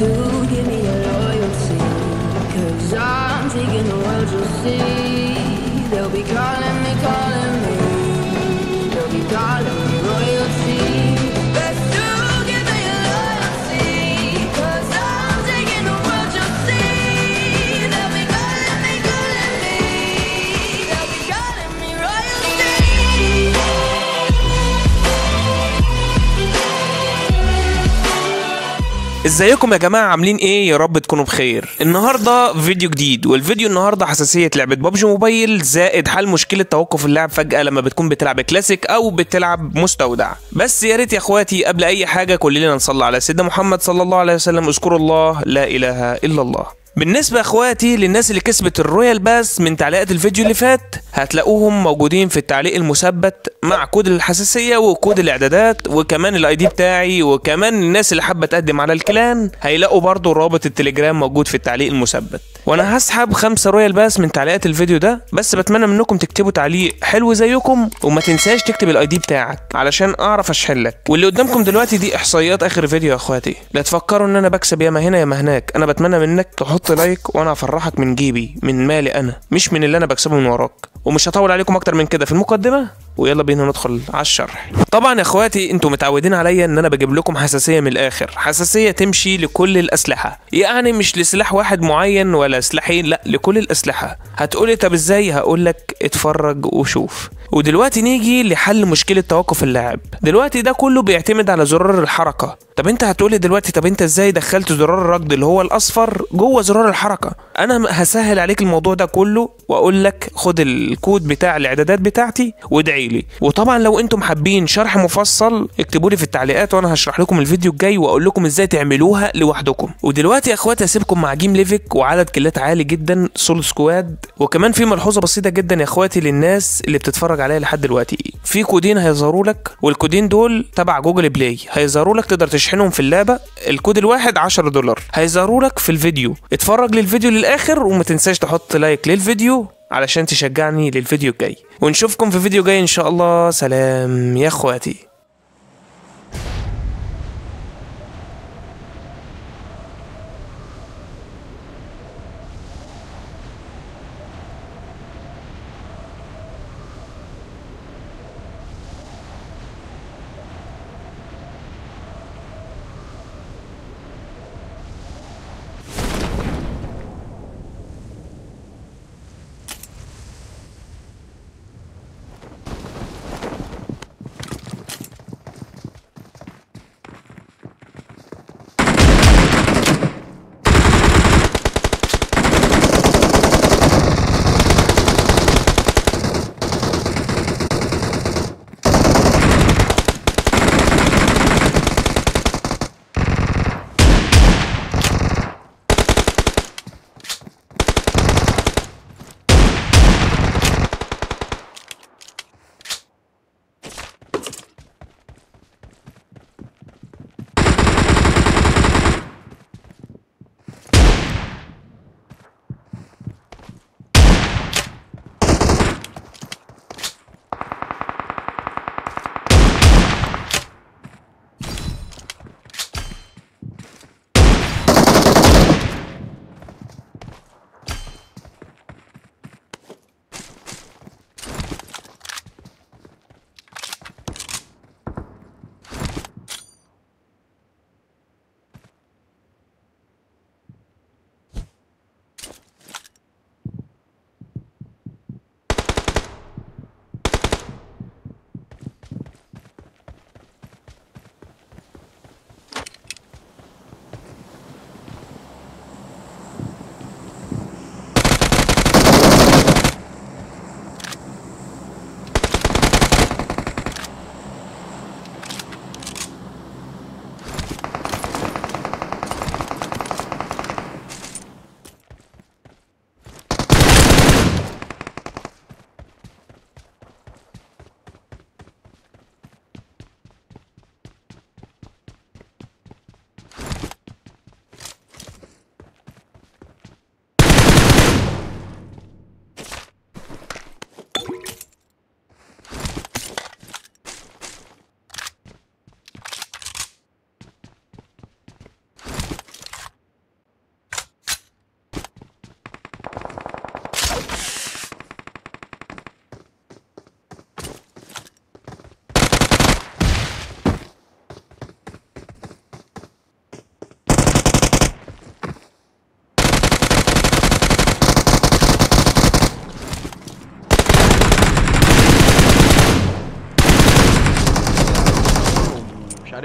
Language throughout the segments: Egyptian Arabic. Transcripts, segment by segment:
to give me your loyalty. Cause I'm taking the world, you'll see. They'll be calling me, calling me. They'll be calling me royalty. Best to give me your loyalty. Cause I'm taking the world, you'll see. They'll be calling me, calling me. They'll be calling me royalty. ازيكم يا جماعه عاملين ايه يا رب تكونوا بخير النهارده فيديو جديد والفيديو النهارده حساسيه لعبه ببجي موبايل زائد حل مشكله توقف اللعب فجاه لما بتكون بتلعب كلاسيك او بتلعب مستودع بس يا ريت يا اخواتي قبل اي حاجه كلنا نصلي على سيدنا محمد صلى الله عليه وسلم اذكروا الله لا اله الا الله بالنسبة يا اخواتي للناس اللي كسبت الرويال باس من تعليقات الفيديو اللي فات هتلاقوهم موجودين في التعليق المثبت مع كود الحساسية وكود الاعدادات وكمان الاي دي بتاعي وكمان الناس اللي حابة تقدم على الكلان هيلاقوا برضو رابط التليجرام موجود في التعليق المثبت وانا هسحب خمسة رويال باس من تعليقات الفيديو ده بس بتمنى منكم تكتبوا تعليق حلو زيكم وما تنساش تكتب الاي دي بتاعك علشان اعرف اشحن واللي قدامكم دلوقتي دي احصائيات اخر فيديو يا اخواتي لا تفكروا ان انا بكسب ياما هنا ياما هناك انا بتمنى منك تحط لايك وانا هفرحك من جيبي من مالي انا مش من اللي انا بكسبه من وراك ومش هطول عليكم اكتر من كده في المقدمه ويلا بينا ندخل على الشرح طبعا يا اخواتي انتوا متعودين عليا ان انا بجيب لكم حساسيه من الاخر حساسيه تمشي لكل الاسلحه يعني مش لسلاح واحد معين ولا سلاحين لا لكل الاسلحه هتقولي طب ازاي هقول لك اتفرج وشوف ودلوقتي نيجي لحل مشكله توقف اللعب دلوقتي ده كله بيعتمد على زرار الحركه طب انت هتقولي دلوقتي طب انت ازاي دخلت زرار الركض اللي هو الاصفر جوه زرار الحركه انا هسهل عليك الموضوع ده كله واقول لك خد الكود بتاع الاعدادات بتاعتي وادعي لي وطبعا لو انتم حابين شرح مفصل اكتبوا لي في التعليقات وانا هشرح لكم الفيديو الجاي واقول لكم ازاي تعملوها لوحدكم ودلوقتي يا اخواتي هسيبكم مع جيم ليفك وعدد كيلات عالي جدا سول سكواد وكمان في ملحوظه بسيطه جدا يا اخواتي للناس اللي بتتفرج عليا لحد دلوقتي في كودين هيظهروا لك والكودين دول تبع جوجل بلاي هيظهروا لك تقدر تشحنهم في اللعبه الكود الواحد 10 دولار هيظهروا لك في الفيديو اتفرج للفيديو للاخر وما تنساش تحط لايك للفيديو علشان تشجعني للفيديو الجاي ونشوفكم في فيديو جاي ان شاء الله سلام يا اخواتي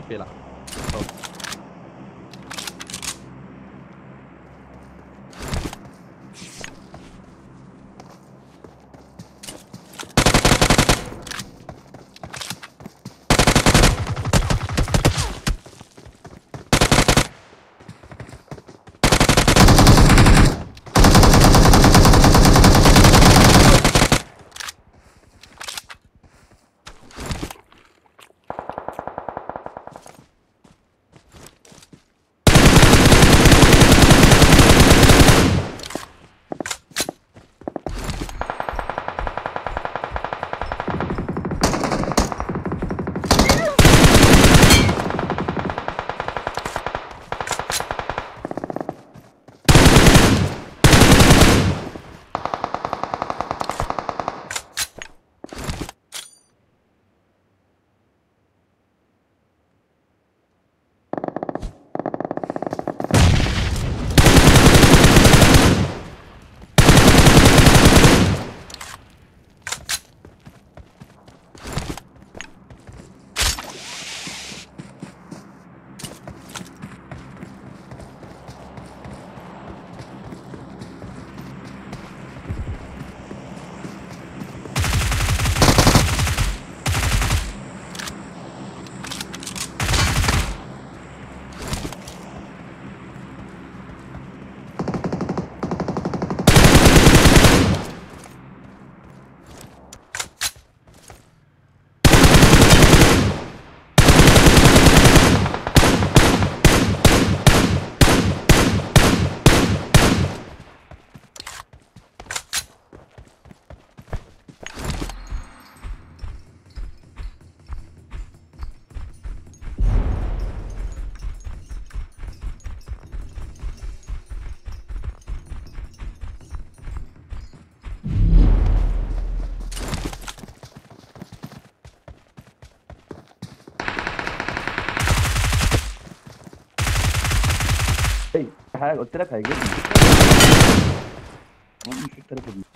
عارف يلعب طب. اي حاجه قلت لك هيجيبني مش التلاتة دي